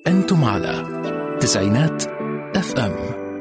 أنتم على تسعينات اف ام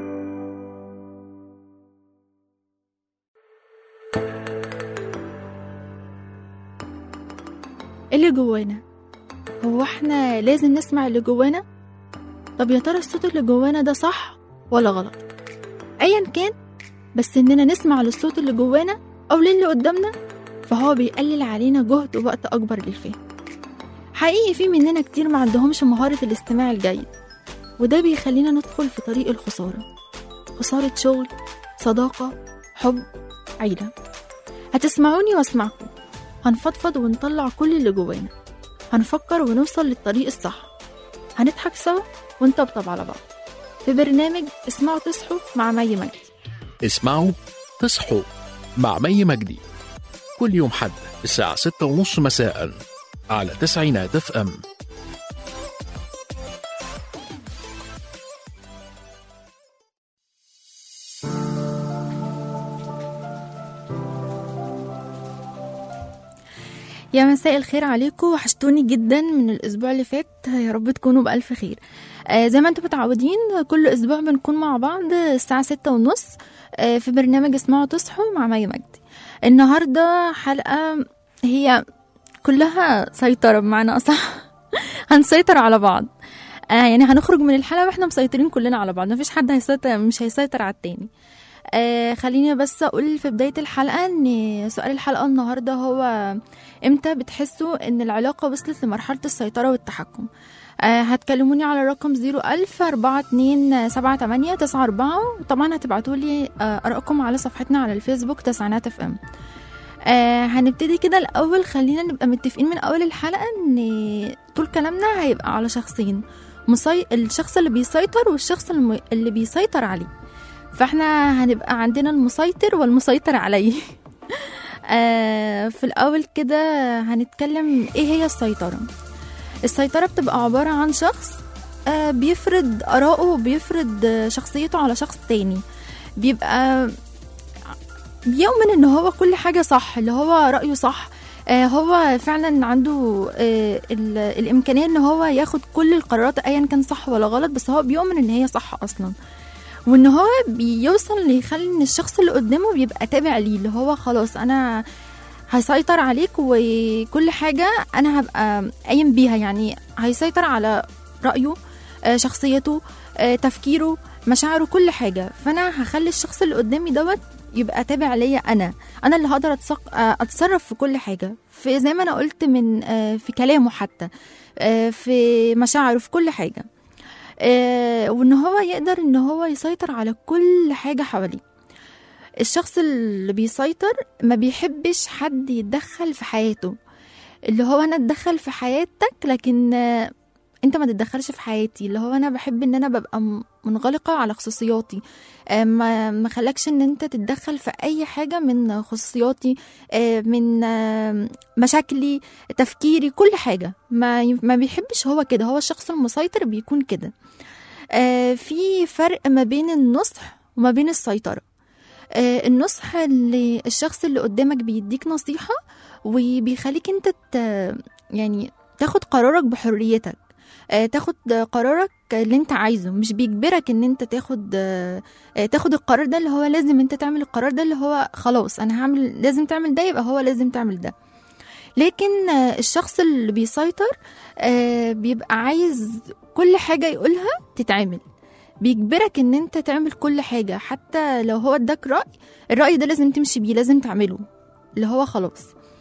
اللي جوانا هو احنا لازم نسمع اللي جوانا طب يا ترى الصوت اللي جوانا ده صح ولا غلط ايا كان بس اننا نسمع للصوت اللي جوانا او للي قدامنا فهو بيقلل علينا جهد ووقت اكبر للفهم حقيقي في مننا كتير ما عندهمش مهارة الاستماع الجيد وده بيخلينا ندخل في طريق الخسارة خسارة شغل صداقة حب عيلة هتسمعوني واسمعكم هنفضفض ونطلع كل اللي جوانا هنفكر ونوصل للطريق الصح هنضحك سوا ونطبطب على بعض في برنامج اسمعوا تصحوا مع مي مجدي اسمعوا تصحوا مع مي مجدي كل يوم حد الساعة ستة ونص مساء على تسعينات اف ام يا مساء الخير عليكم وحشتوني جدا من الاسبوع اللي فات يا رب تكونوا بالف خير آه زي ما انتم متعودين كل اسبوع بنكون مع بعض الساعه ستة ونص آه في برنامج اسمعوا تصحوا مع مي مجدي النهارده حلقه هي كلها سيطره بمعنى اصح هنسيطر على بعض آه يعني هنخرج من الحلقه واحنا مسيطرين كلنا على بعض مفيش حد هيسيطر مش هيسيطر على التاني آه خليني بس اقول في بدايه الحلقه ان سؤال الحلقه النهارده هو امتى بتحسوا ان العلاقه وصلت لمرحله السيطره والتحكم آه هتكلموني على الرقم 01000 42 78 94 وطبعا هتبعتوا لي آه ارائكم على صفحتنا على الفيسبوك تسعينات اف ام آه هنبتدي كده الاول خلينا نبقى متفقين من اول الحلقه ان طول كلامنا هيبقى على شخصين مصي... الشخص اللي بيسيطر والشخص الم... اللي بيسيطر عليه فاحنا هنبقى عندنا المسيطر والمسيطر عليه آه في الأول كده هنتكلم إيه هي السيطرة السيطرة بتبقى عبارة عن شخص آه بيفرض آراءه وبيفرض شخصيته على شخص تاني بيبقى بيؤمن إن هو كل حاجة صح اللي هو رأيه صح آه هو فعلا عنده آه الإمكانية إن هو ياخد كل القرارات أيا كان صح ولا غلط بس هو بيؤمن إن هي صح أصلا وان هو بيوصل ليخلي ان الشخص اللي قدامه بيبقى تابع ليه اللي هو خلاص انا هيسيطر عليك وكل حاجة أنا هبقى قايم بيها يعني هيسيطر على رأيه شخصيته تفكيره مشاعره كل حاجة فأنا هخلي الشخص اللي قدامي دوت يبقى تابع ليا أنا أنا اللي هقدر أتصرف في كل حاجة في زي ما أنا قلت من في كلامه حتى في مشاعره في كل حاجة آه وان هو يقدر ان هو يسيطر على كل حاجة حواليه الشخص اللي بيسيطر ما بيحبش حد يتدخل في حياته اللي هو انا اتدخل في حياتك لكن آه انت ما تتدخلش في حياتي اللي هو انا بحب ان انا ببقى منغلقة على خصوصياتي آه ما ما خلكش ان انت تتدخل في اي حاجة من خصوصياتي آه من آه مشاكلي تفكيري كل حاجة ما ما بيحبش هو كده هو الشخص المسيطر بيكون كده آه في فرق ما بين النصح وما بين السيطرة آه النصح اللي الشخص اللي قدامك بيديك نصيحة وبيخليك انت يعني تاخد قرارك بحريتك آه تاخد قرارك اللي انت عايزه مش بيجبرك ان انت تاخد آه تاخد القرار ده اللي هو لازم انت تعمل القرار ده اللي هو خلاص انا هعمل لازم تعمل ده يبقى هو لازم تعمل ده لكن آه الشخص اللي بيسيطر بيبقى عايز كل حاجة يقولها تتعمل بيجبرك ان انت تعمل كل حاجة حتى لو هو اداك رأي الرأي ده لازم تمشي بيه لازم تعمله اللي هو خلاص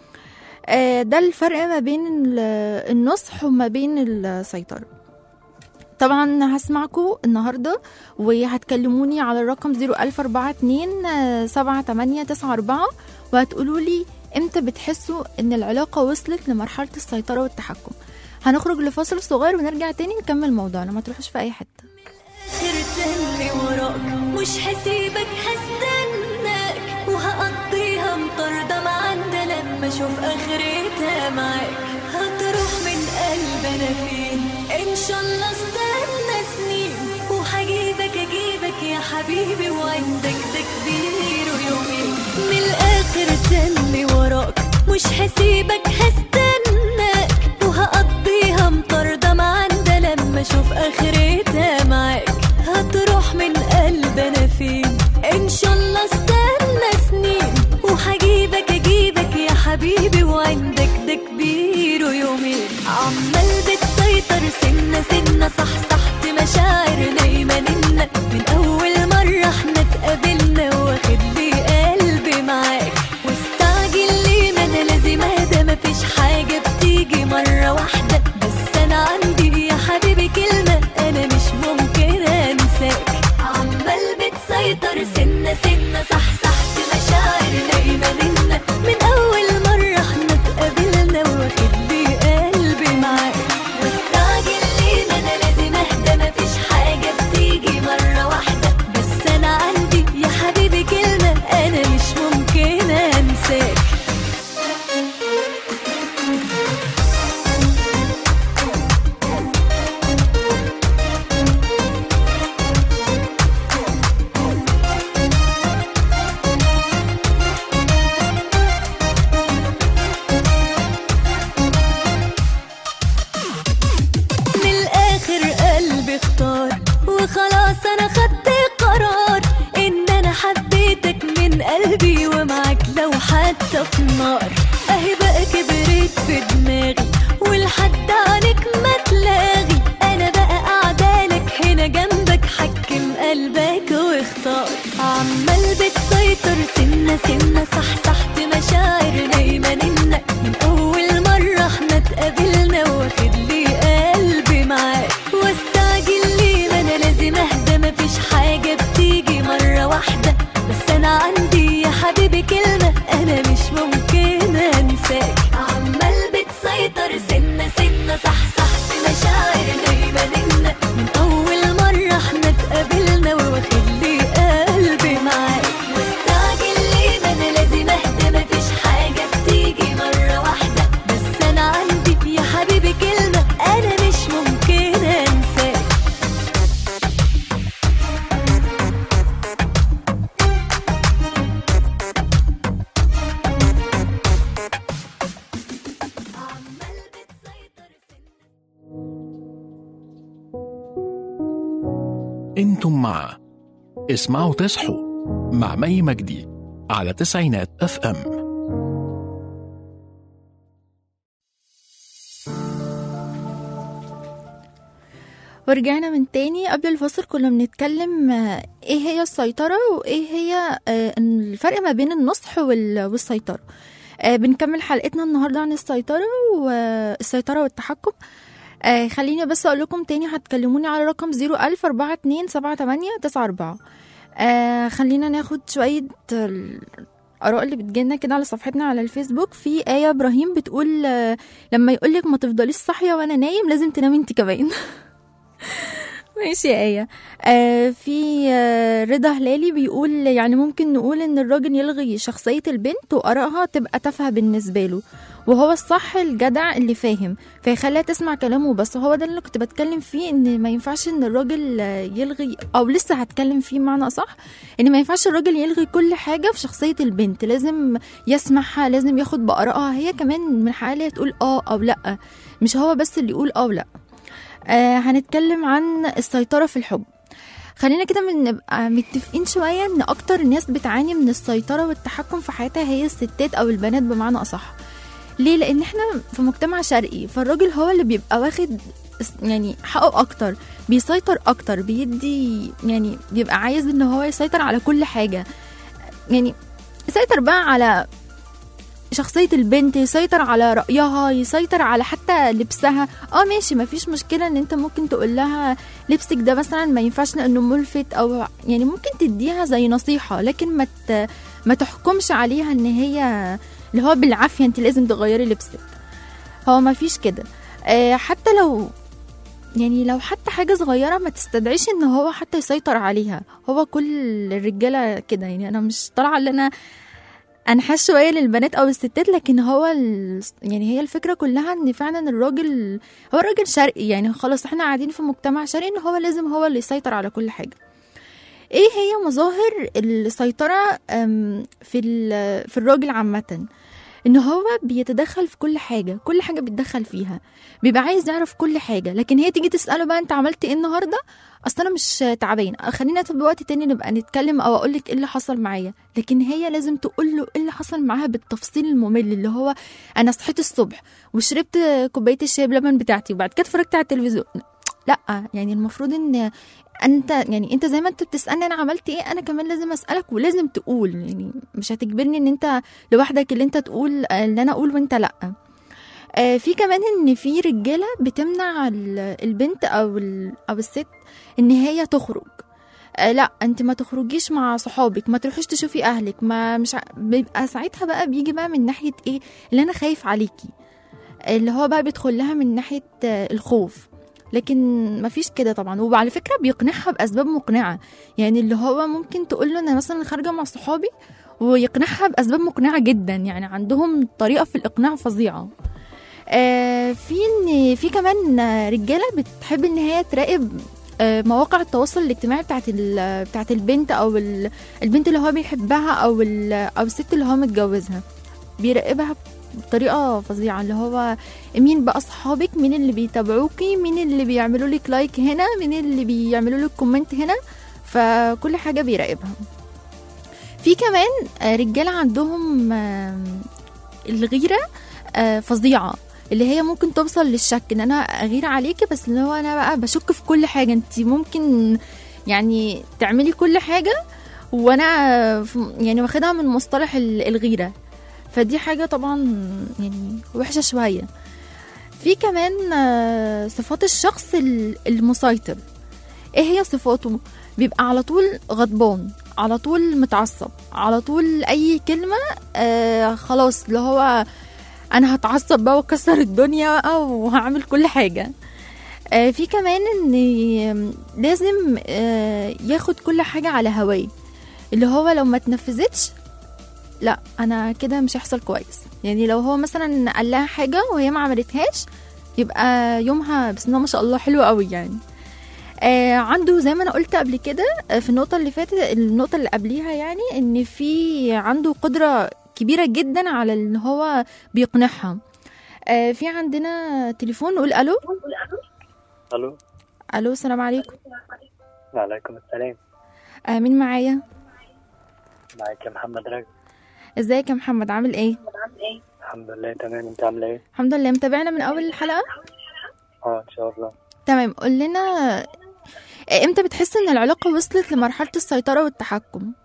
ده الفرق ما بين النصح وما بين السيطرة طبعا هسمعكم النهاردة وهتكلموني على الرقم 01042 7894 وهتقولوا لي امتى بتحسوا ان العلاقة وصلت لمرحلة السيطرة والتحكم هنخرج لفاصل صغير ونرجع تاني نكمل موضوعنا ما تروحوش في اي حتة خرتني وراك مش هسيبك هستناك وهقضيها مطاردة معانا لما اشوف اخرتها معاك هتروح من قلب انا فين ان شاء الله استنى سنين وهجيبك اجيبك يا حبيبي وعندك ده كبير ويومين من الاخر تني وراك مش هسيبك هستناك وهقضيها مطاردة معانا لما اشوف نار اهي بقى كبرت في دماغي والحد عنك ما تلاغي انا بقى قاعدالك هنا جنبك حكم قلبك واختار عمال بتسيطر سنة سنة صح صحت مشاعر نايمة ننا من أول مرة احنا اتقابلنا واخد لي قلبي معاك واستعجل ليه ما أنا لازم أهدى مفيش حاجة بتيجي مرة واحدة بس أنا عندي يا حبيبي كلمة أنا مش ممكن أنساك عمال بتسيطر سنة سنة صح صحت مشاعر نايمة ننا من أول مرة احنا اتقابلنا واخد لي قلبي معاك واستعجل ليه ما أنا لازم أهدى مفيش حاجة بتيجي مرة واحدة بس أنا عندي يا حبيبي كلمة أنا مش ممكن أنساك عمال بتسيطر انتم مع اسمعوا تصحوا مع مي مجدي على تسعينات اف ام ورجعنا من تاني قبل الفصل كنا بنتكلم آه، ايه هي السيطرة وايه هي آه، الفرق ما بين النصح وال- والسيطرة آه، بنكمل حلقتنا النهاردة عن السيطرة والسيطرة والتحكم آه، خليني بس اقول لكم تاني هتكلموني على رقم 01000 42 78 94 آه خلينا ناخد شوية الآراء اللي بتجيلنا كده على صفحتنا على الفيسبوك في آية إبراهيم بتقول آه، لما يقولك ما تفضليش صاحية وأنا نايم لازم تنامي انت كمان ماشي يا آية آه في آه رضا هلالي بيقول يعني ممكن نقول إن الراجل يلغي شخصية البنت وآرائها تبقى تافهة بالنسبة له وهو الصح الجدع اللي فاهم فيخليها تسمع كلامه بس هو ده اللي كنت بتكلم فيه ان ما ينفعش ان الراجل آه، يلغي او لسه هتكلم فيه معنى صح ان ما ينفعش الراجل يلغي كل حاجه في شخصيه البنت لازم يسمعها لازم ياخد بآرائها هي كمان من حقها تقول اه او لا مش هو بس اللي يقول اه ولا آه هنتكلم عن السيطرة في الحب خلينا كده من نبقى متفقين شوية ان اكتر الناس بتعاني من السيطرة والتحكم في حياتها هي الستات او البنات بمعنى اصح ليه لان احنا في مجتمع شرقي فالراجل هو اللي بيبقى واخد اس- يعني حقه اكتر بيسيطر اكتر بيدي يعني بيبقى عايز ان هو يسيطر على كل حاجة يعني يسيطر بقى على شخصية البنت يسيطر على رأيها يسيطر على حتى لبسها اه ماشي مفيش مشكلة ان انت ممكن تقول لها لبسك ده مثلا ما ينفعش لانه ملفت او يعني ممكن تديها زي نصيحة لكن ما ت- ما تحكمش عليها ان هي اللي هو بالعافية انت لازم تغيري لبسك هو ما فيش كده آه حتى لو يعني لو حتى حاجة صغيرة ما تستدعيش ان هو حتى يسيطر عليها هو كل الرجالة كده يعني انا مش طالعة ان انا انحاز شويه للبنات او الستات لكن هو ال... يعني هي الفكره كلها ان فعلا الراجل هو الراجل شرقي يعني خلاص احنا قاعدين في مجتمع شرقي ان هو لازم هو اللي يسيطر على كل حاجه ايه هي مظاهر السيطره أم، في ال- في الراجل عامه ان هو بيتدخل في كل حاجه كل حاجه بيتدخل فيها بيبقى عايز يعرف كل حاجه لكن هي تيجي تساله بقى انت عملت ايه النهارده اصل انا مش تعبان خلينا في وقت تاني نبقى نتكلم او اقول لك ايه اللي حصل معايا لكن هي لازم تقول له ايه اللي حصل معاها بالتفصيل الممل اللي هو انا صحيت الصبح وشربت كوبايه الشاي بلبن بتاعتي وبعد كده اتفرجت على التلفزيون لا يعني المفروض ان انت يعني انت زي ما انت بتسالني انا عملت ايه انا كمان لازم اسالك ولازم تقول يعني مش هتجبرني ان انت لوحدك اللي انت تقول اللي انا اقول وانت لا آه، في كمان ان في رجاله بتمنع ال- البنت او ال- او الست ان هي تخرج آه، لا انت ما تخرجيش مع صحابك ما تروحيش تشوفي اهلك ما مش ع... بيبقى ساعتها بقى بيجي بقى من ناحيه ايه اللي انا خايف عليكي اللي هو بقى بيدخل لها من ناحيه آه، الخوف لكن ما فيش كده طبعا وعلى فكره بيقنعها باسباب مقنعه يعني اللي هو ممكن تقول له انا مثلا خارجه مع صحابي ويقنعها باسباب مقنعه جدا يعني عندهم طريقه في الاقناع فظيعه آه، في ان في كمان آه، رجاله بتحب ان هي تراقب آه، مواقع التواصل الاجتماعي بتاعت ال- بتاعت البنت او ال- البنت اللي هو بيحبها او ال- او الست اللي هو متجوزها بيراقبها بطريقه فظيعه اللي هو مين بقى اصحابك مين اللي بيتابعوكي مين اللي بيعملوا لك لايك هنا مين اللي بيعملوا لك كومنت هنا فكل حاجه بيراقبها في كمان آه، رجاله عندهم آم، الغيره آه، فظيعه اللي هي ممكن توصل للشك ان انا اغير عليكي بس اللي هو انا بقى بشك في كل حاجه انت ممكن يعني تعملي كل حاجه وانا ف- يعني واخدها من مصطلح ال- الغيره فدي حاجه طبعا يعني وحشه شويه في كمان آه، صفات الشخص ال- المسيطر ايه هي صفاته بيبقى على طول غضبان على طول متعصب على طول اي كلمه آه خلاص اللي هو انا هتعصب بقى واكسر الدنيا بقى وهعمل كل حاجه آه في كمان ان لازم آه ياخد كل حاجه على هواه اللي هو لو ما تنفذتش لا انا كده مش هيحصل كويس يعني لو هو مثلا قال لها حاجه وهي ما عملتهاش يبقى يومها بسم الله ما شاء الله حلو قوي يعني آه عنده زي ما انا قلت قبل كده آه، في النقطه اللي فاتت النقطه اللي قبليها يعني ان في عنده قدره كبيره جدا على ان هو بيقنعها آه في عندنا تليفون نقول الو الو الو السلام عليكم وعليكم السلام آه مين معايا معاك يا محمد رجب ازيك يا محمد عامل ايه الحمد لله تمام انت عامله ايه الحمد لله متابعنا من اول الحلقه اه ان شاء الله تمام قول لنا آه، امتى بتحس ان العلاقه وصلت لمرحله السيطره والتحكم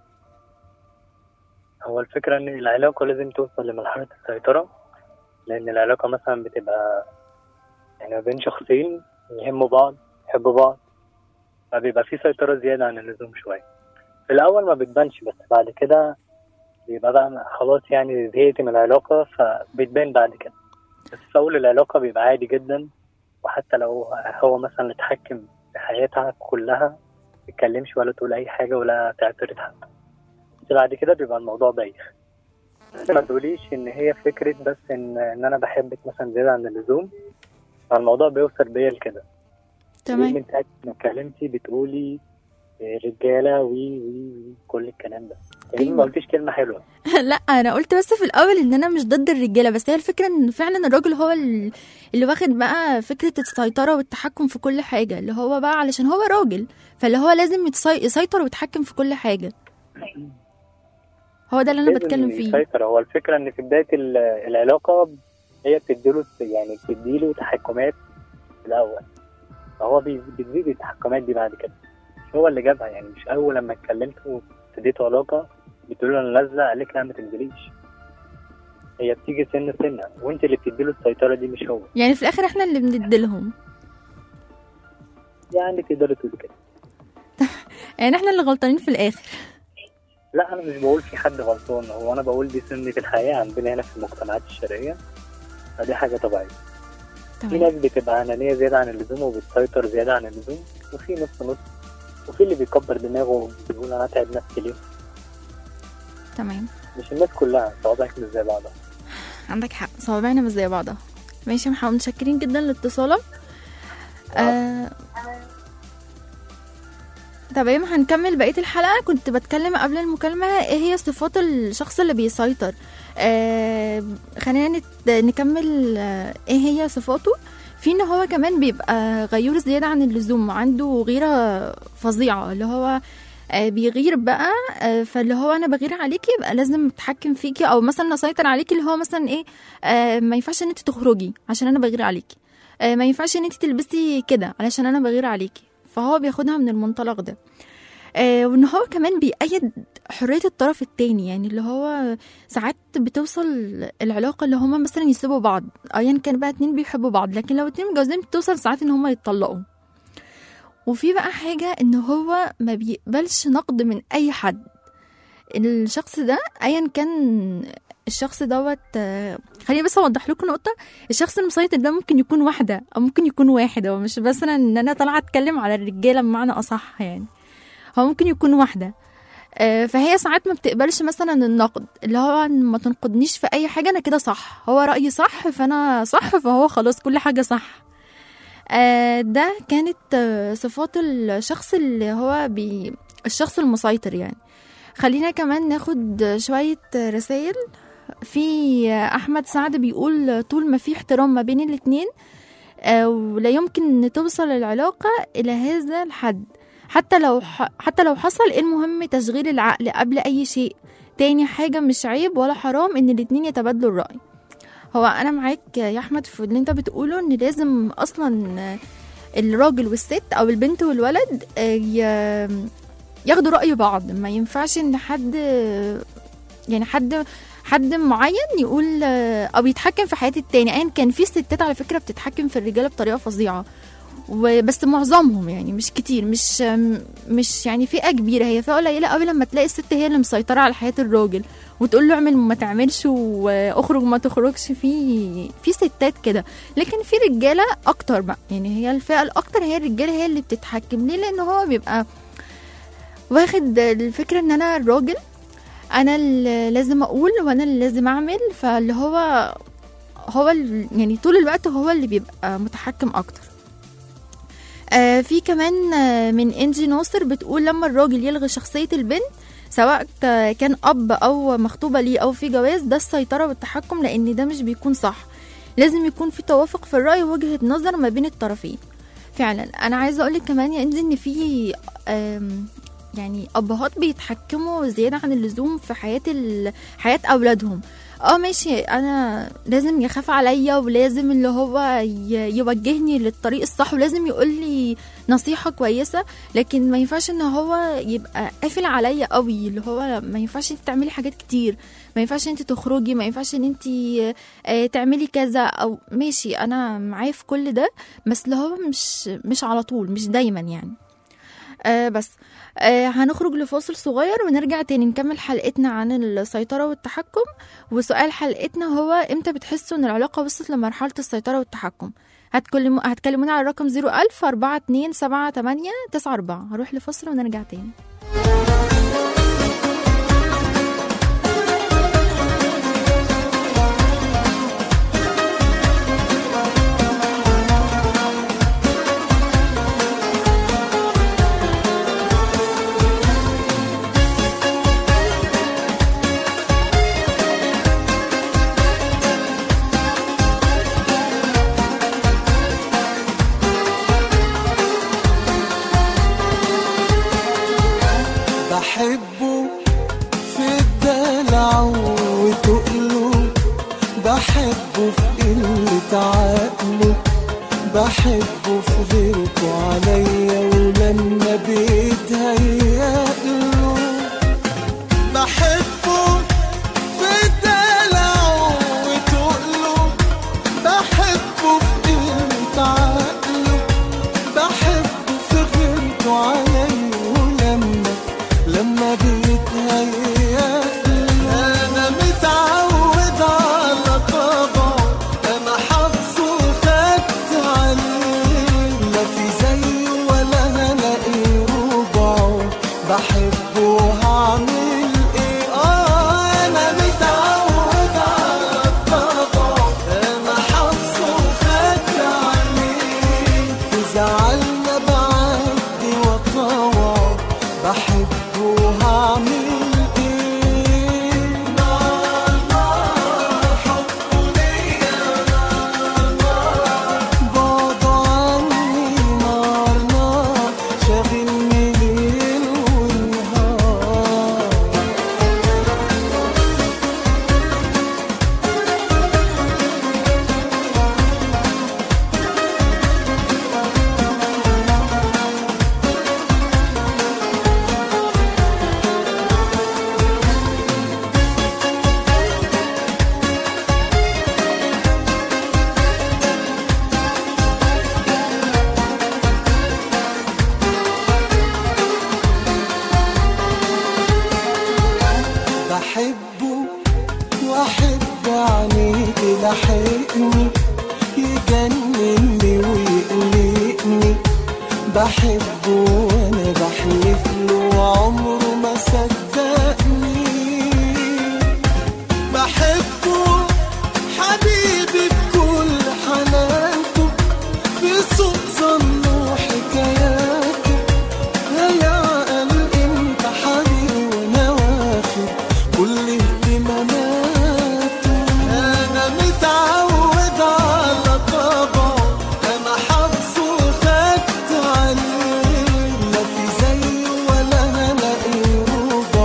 هو الفكره ان العلاقه لازم توصل لمرحله السيطره لان العلاقه مثلا بتبقى يعني ما بين شخصين يهموا بعض يحبوا بعض فبيبقى في سيطره زياده عن اللزوم شويه في الاول ما بتبانش بس بعد كده بيبقى بقى خلاص يعني زهقت من العلاقه فبتبان بعد كده بس في اول العلاقه بيبقى عادي جدا وحتى لو هو مثلا اتحكم في حياتها كلها ما تتكلمش ولا تقول اي حاجه ولا تعترض حتى بس بعد كده بيبقى الموضوع بايخ بس ما تقوليش ان هي فكره بس ان ان انا بحبك مثلا زياده عن اللزوم فالموضوع بيوصل بيا لكده ليه تمام من ساعه ما اتكلمتي بتقولي رجاله وي وي وي كل الكلام ده يعني أيوة. ما قلتيش كلمه حلوه لا انا قلت بس في الاول ان انا مش ضد الرجاله بس هي الفكره ان فعلا الراجل هو ال- اللي واخد بقى فكره السيطره والتحكم في كل حاجه اللي هو بقى علشان هو راجل فاللي هو لازم يتسي- يسيطر ويتحكم في كل حاجه هو ده اللي انا لازم بتكلم فيه يسيطر هو الفكره ان في بدايه ال- العلاقه هي بتديله يعني بتديله تحكمات في الاول فهو بي- بتزيد التحكمات دي بعد كده مش هو اللي جابها يعني مش اول لما اتكلمت وابتديتوا علاقه بتقول له انا نازله قال لك لا ما تنزليش هي بتيجي سنه سنه وانت اللي بتديله السيطره دي مش هو يعني في الاخر احنا اللي بنديلهم يعني تقدري تقولي كده يعني احنا اللي غلطانين في الاخر لا انا مش بقول في حد غلطان هو انا بقول دي سنه الحياه عندنا هنا في المجتمعات الشرقيه فدي حاجه طبيعيه في تمام ناس بتبقى أنانية زيادة عن اللزوم وبتسيطر زيادة عن اللزوم وفي نص نص وفي اللي بيكبر دماغه وبيقول أنا أتعب نفسي ليه تمام مش الناس كلها صوابعك مش زي بعضها عندك حق صوابعنا مش زي بعضها ماشي يا محمد متشكرين جدا لاتصالك آه... تمام هنكمل بقية الحلقة كنت بتكلم قبل المكالمة ايه هي صفات الشخص اللي بيسيطر آه... خلينا نت... نكمل آه... ايه هي صفاته في ان هو كمان بيبقى غيور زيادة عن اللزوم وعنده غيرة فظيعة اللي هو آه، بيغير بقى آه، فاللي هو انا بغير عليكي يبقى لازم اتحكم فيكي او مثلا اسيطر عليكي اللي هو مثلا ايه آه، ما ينفعش ان انت تخرجي عشان انا بغير عليكي آه، ما ينفعش ان انت تلبسي كده علشان انا بغير عليكي فهو بياخدها من المنطلق ده آه، وان هو كمان بيأيد حرية الطرف التاني يعني اللي هو ساعات بتوصل العلاقة اللي هما مثلا يسيبوا بعض ايا كان بقى اتنين بيحبوا بعض لكن لو اتنين متجوزين بتوصل ساعات ان هما يتطلقوا وفي بقى حاجة ان هو ما بيقبلش نقد من اي حد الشخص ده ايا كان الشخص دوت آه، خليني بس اوضح لكم نقطه الشخص المسيطر ده ممكن يكون واحده او ممكن يكون واحد هو مش مثلا ان انا طالعه اتكلم على الرجاله بمعنى اصح يعني هو ممكن يكون واحده آه، فهي ساعات ما بتقبلش مثلا النقد اللي هو إن ما تنقدنيش في اي حاجه انا كده صح هو رايي صح فانا صح فهو خلاص كل حاجه صح آه، ده كانت آه، صفات الشخص اللي هو بي الشخص المسيطر يعني خلينا كمان ناخد شوية رسائل في أحمد سعد بيقول طول ما في احترام ما بين الاتنين آه، ولا يمكن أن توصل العلاقة إلى هذا الحد حتى لو ح... حتى لو حصل إيه المهم تشغيل العقل قبل أي شيء التاني حاجة مش عيب ولا حرام ان الاتنين يتبادلوا الرأي هو انا معاك يا احمد في اللي انت بتقوله ان لازم اصلا الراجل والست او البنت والولد آه، ي- ياخدوا رأي بعض ما ينفعش ان حد يعني حد حد معين يقول آه، او يتحكم في حياة التاني ايا كان في ستات على فكرة بتتحكم في الرجالة بطريقة فظيعة وبس معظمهم يعني مش كتير مش مش يعني فئة كبيرة هي فئة قليلة قوي لما تلاقي الست هي اللي مسيطرة على حياة الراجل وتقول له اعمل وما تعملش واخرج وما تخرجش في في ستات كده لكن في رجالة اكتر بقى يعني هي الفئة الاكتر هي الرجالة هي اللي بتتحكم ليه لان هو بيبقى واخد الفكرة ان انا الراجل انا اللي لازم اقول وانا اللي لازم اعمل فاللي هو هو ال- يعني طول الوقت هو اللي بيبقى متحكم اكتر آه في كمان آه من انجي ناصر بتقول لما الراجل يلغي شخصية البنت سواء ك- كان اب او مخطوبة ليه او في جواز ده السيطرة والتحكم لان ده مش بيكون صح لازم يكون في توافق في الرأي ووجهة نظر ما بين الطرفين فعلا انا عايزة اقولك كمان يا انجي ان في آم، يعني ابهات بيتحكموا زياده عن اللزوم في حياه ال... حياه اولادهم اه ماشي انا لازم يخاف عليا ولازم اللي هو ي... يوجهني للطريق الصح ولازم يقول لي نصيحه كويسه لكن ما ينفعش ان هو يبقى قافل عليا قوي اللي هو ما ينفعش انت تعملي حاجات كتير ما ينفعش انت تخرجي ما ينفعش ان انت آه، تعملي كذا او ماشي انا معاه في كل ده بس اللي هو مش مش على طول مش دايما يعني آه بس آه هنخرج لفاصل صغير ونرجع تاني نكمل حلقتنا عن السيطرة والتحكم وسؤال حلقتنا هو امتى بتحسوا ان العلاقة وصلت لمرحلة السيطرة والتحكم هتكلموا هتكلمونا على الرقم 01000 42 78 94 هروح لفاصل ونرجع تاني بحبه في الدلع وتقله بحبه في قلة عقله بحبه في غيرته عليا ولما بيتهيأله بحبه في الدلع وتقله بحبه في قلة عقله بحبه في غيرته عليا ولما لما بيتهيأ انا متعود على طبعه انا حافظه وخدت عليه لا في زيه ولا هلاقي ربعه بحبه وهعمل ايه اه انا متعود على طبعه انا حافظه وخدت عليه في زعلنا بعدي وطوعه بحبه وهعمل ايه نار نار حبه ليا نار نار بعده عني نار نار شاغلني ليل ونهار بحبه واحب عينيه تلاحقني يجنني ويقلقني بحبه وانا بحلف له عمره ما صدقني بحبه حبيبي بكل حنانته في صوت ظنه وحكاياته هيعقل انت حبيبي وانا واخد كل اهتماماته انا متعود على طبعه انا حافظه وخدت عليه لا في زيه ولا هلاقي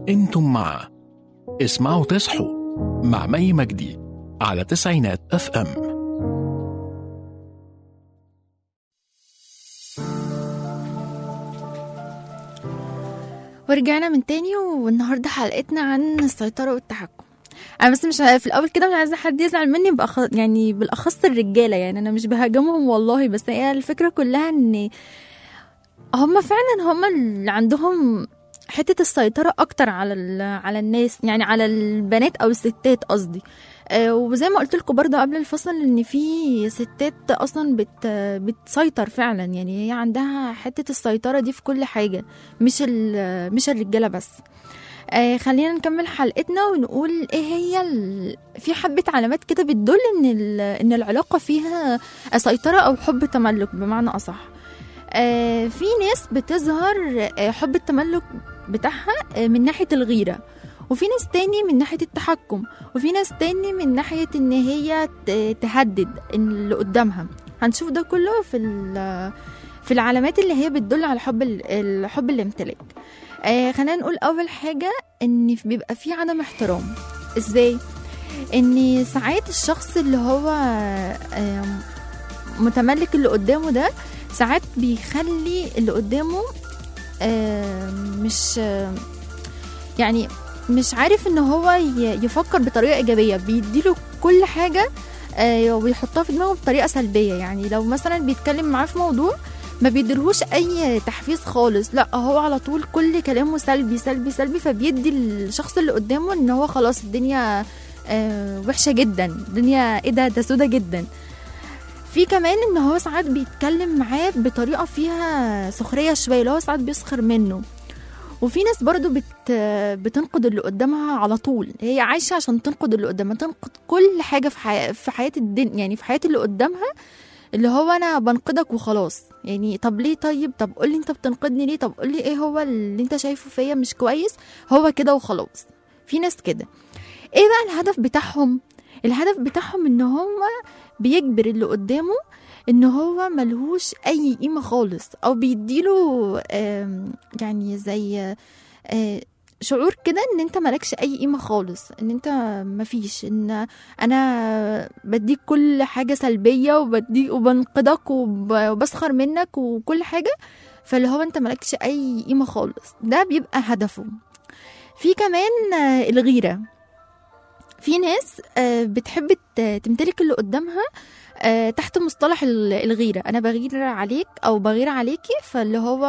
انتم مع اسمعوا تصحوا مع مي مجدي على تسعينات اف ام ورجعنا من تاني والنهارده حلقتنا عن السيطرة والتحكم انا بس مش في الاول كده مش عايزه حد يزعل مني بأخ... يعني بالاخص الرجاله يعني انا مش بهاجمهم والله بس هي الفكره كلها ان هم فعلا هم اللي عندهم حته السيطره اكتر على ال... على الناس يعني على البنات او الستات قصدي آه، وزي ما قلت لكم برضه قبل الفصل ان في ستات اصلا بت بتسيطر فعلا يعني هي عندها حته السيطره دي في كل حاجه مش ال... مش الرجاله بس آه خلينا نكمل حلقتنا ونقول ايه هي ال... في حبه علامات كده بتدل ان ال... ان العلاقه فيها سيطره او حب تملك بمعنى اصح آه في ناس بتظهر آه حب التملك بتاعها آه من ناحيه الغيره وفي ناس تاني من ناحيه التحكم وفي ناس تاني من ناحيه ان هي ت- تهدد اللي قدامها هنشوف ده كله في ال- في العلامات اللي هي بتدل على حب ال- الحب الامتلاك آه خلينا نقول اول حاجه ان بيبقى في عدم احترام ازاي ان ساعات الشخص اللي هو آم، متملك اللي قدامه ده ساعات بيخلي اللي قدامه آم، مش آم، يعني مش عارف ان هو ي- يفكر بطريقه ايجابيه بيديله كل حاجه آه، وبيحطها في دماغه بطريقه سلبيه يعني لو مثلا بيتكلم معاه في موضوع ما بيديلهوش اي تحفيز خالص لا هو على طول كل كلامه سلبي سلبي سلبي فبيدي الشخص اللي قدامه ان هو خلاص الدنيا آه، وحشه جدا الدنيا ايه ده ده سودا جدا في كمان ان هو ساعات بيتكلم معاه بطريقه فيها سخريه شويه اللي هو ساعات بيسخر منه وفي ناس برضو بت بتنقد اللي قدامها على طول هي عايشه عشان تنقد اللي قدامها تنقد كل حاجه في حياه في حياه الدنيا يعني في حياه اللي قدامها اللي هو انا بنقدك وخلاص يعني طب ليه طيب طب قولي انت بتنقدني ليه طب قولي ايه هو اللي انت شايفه فيا مش كويس هو كده وخلاص في ناس كده ايه بقى الهدف بتاعهم الهدف بتاعهم ان هم بيجبر اللي قدامه ان هو ملهوش اي قيمه خالص او بيديله آم، يعني زي آه، شعور كده ان انت مالكش اي قيمه خالص ان انت مفيش ان انا بديك كل حاجه سلبيه وبديك وبنقدك وب- وبسخر منك وكل حاجه فاللي هو انت مالكش اي قيمه خالص ده بيبقى هدفه في كمان آه، الغيره في ناس آه، بتحب ت- تمتلك اللي قدامها آه، تحت مصطلح ال- الغيره انا بغير عليك او بغير عليكي فاللي هو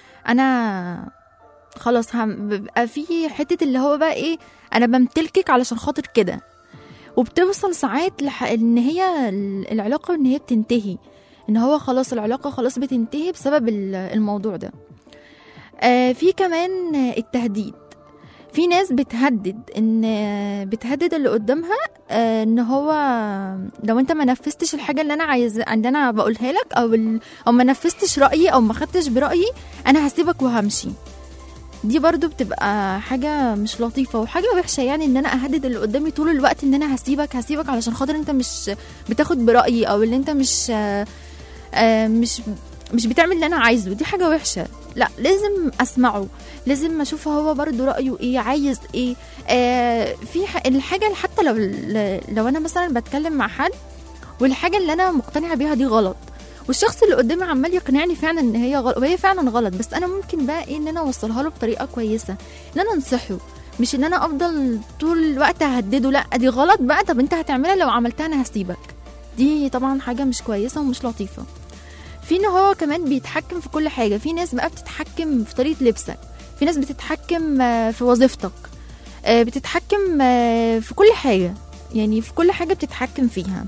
انا خلاص هم بيبقى في حته اللي هو بقى ايه انا بمتلكك علشان خاطر كده وبتوصل ساعات لح... ان هي ال- العلاقه ان هي بتنتهي ان هو خلاص العلاقه خلاص بتنتهي بسبب ال- الموضوع ده آه في كمان آه، التهديد في ناس بتهدد ان آه، بتهدد اللي قدامها آه، ان هو لو انت ما نفذتش الحاجه اللي انا عايز اللي انا بقولها لك او ال... او ما نفذتش رايي او ما خدتش برايي انا هسيبك وهمشي دي برضو بتبقى حاجة مش لطيفة وحاجة وحشة يعني ان انا اهدد اللي قدامي طول الوقت ان انا هسيبك هسيبك علشان خاطر انت مش بتاخد برأيي او اللي انت مش آه، آه، مش مش بتعمل اللي انا عايزه دي حاجة وحشة لا لازم اسمعه لازم اشوف هو برضو رأيه ايه عايز ايه آه في ح- الحاجة حتى لو لو انا مثلا بتكلم مع حد والحاجة اللي انا مقتنعة بيها دي غلط والشخص اللي قدامي عمال يقنعني فعلا ان هي غلط وهي فعلا غلط بس انا ممكن بقى ايه ان انا اوصلها له بطريقه كويسه ان انا انصحه مش ان انا افضل طول الوقت اهدده لا دي غلط بقى طب انت هتعملها لو عملتها انا هسيبك دي طبعا حاجه مش كويسه ومش لطيفه في ان هو كمان بيتحكم في كل حاجه في ناس بقى بتتحكم في طريقه لبسك في ناس بتتحكم آه، في وظيفتك آه، بتتحكم آه، في كل حاجه يعني في كل حاجه بتتحكم فيها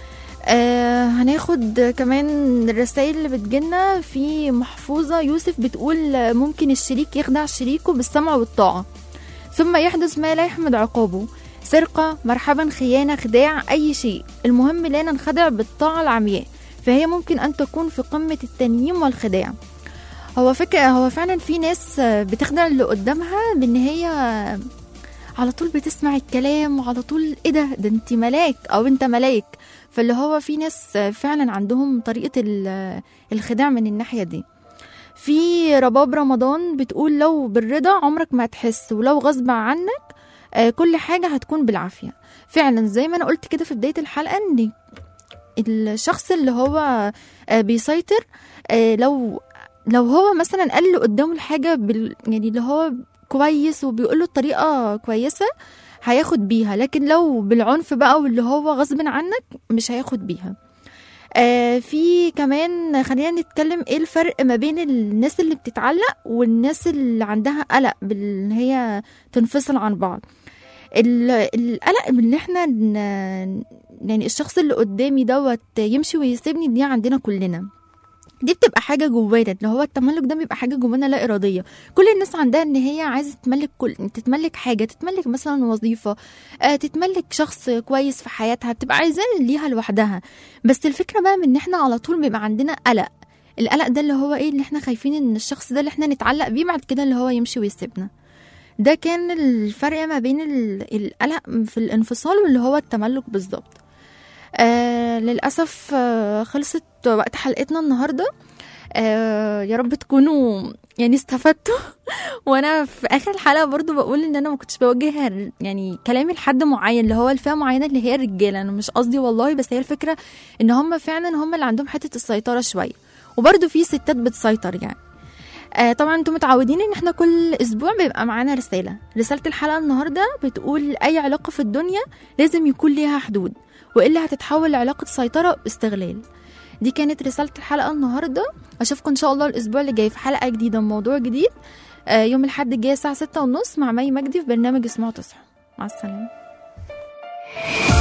آه هناخد كمان الرسائل اللي بتجيلنا في محفوظة يوسف بتقول آه، ممكن الشريك يخدع شريكه بالسمع والطاعة ثم يحدث ما لا يحمد عقابه سرقة مرحبا خيانة خداع أي شيء المهم لا ننخدع بالطاعة العمياء فهي ممكن أن تكون في قمة التنييم والخداع هو فكرة هو فعلا في ناس آه، بتخدع اللي قدامها بان هي آه، على طول بتسمع الكلام وعلى طول ايه ده ده انت ملاك او انت ملاك فاللي هو في ناس فعلا عندهم طريقة ال- الخداع من الناحية دي في رباب رمضان بتقول لو بالرضا عمرك ما هتحس ولو غصب عنك آه، كل حاجة هتكون بالعافية فعلا زي ما أنا قلت كده في بداية الحلقة إن الشخص اللي هو آه، بيسيطر آه، لو لو هو مثلا قال له قدامه الحاجة بال يعني اللي هو كويس وبيقول له الطريقة كويسة هياخد بيها لكن لو بالعنف بقى واللي هو غصب عنك مش هياخد بيها آه في كمان خلينا نتكلم ايه الفرق ما بين الناس اللي بتتعلق والناس اللي عندها قلق بان هي تنفصل عن بعض ال- القلق من ان احنا ن- يعني الشخص اللي قدامي دوت يمشي ويسيبني دي عندنا كلنا دي بتبقى حاجه جوانا اللي هو التملك ده بيبقى حاجه جوانا لا اراديه كل الناس عندها ان هي عايزه تتملك كل تتملك حاجه تتملك مثلا وظيفه آه تتملك شخص كويس في حياتها بتبقى عايزاه ليها لوحدها بس الفكره بقى من ان احنا على طول بيبقى عندنا قلق القلق ده اللي هو ايه اللي احنا خايفين ان الشخص ده اللي احنا نتعلق بيه بعد كده اللي هو يمشي ويسيبنا ده كان الفرق ما بين ال- القلق في الانفصال واللي هو التملك بالظبط آه للأسف آه خلصت وقت حلقتنا النهاردة آه يا رب تكونوا يعني استفدتوا وانا في اخر الحلقه برضو بقول ان انا ما كنتش بوجه ر- يعني كلامي لحد معين اللي هو الفئه معينه اللي هي الرجاله انا مش قصدي والله بس هي الفكره ان هم فعلا هم اللي عندهم حته السيطره شويه وبرضو في ستات بتسيطر يعني آه طبعا انتم متعودين ان احنا كل اسبوع بيبقى معانا رساله رساله الحلقه النهارده بتقول اي علاقه في الدنيا لازم يكون ليها حدود والا هتتحول لعلاقه سيطره واستغلال دي كانت رساله الحلقه النهارده اشوفكم ان شاء الله الاسبوع اللي جاي في حلقه جديده بموضوع جديد آه يوم الاحد الجاي الساعه ستة ونص مع مي مجدي في برنامج اسمعوا تصحوا مع السلامه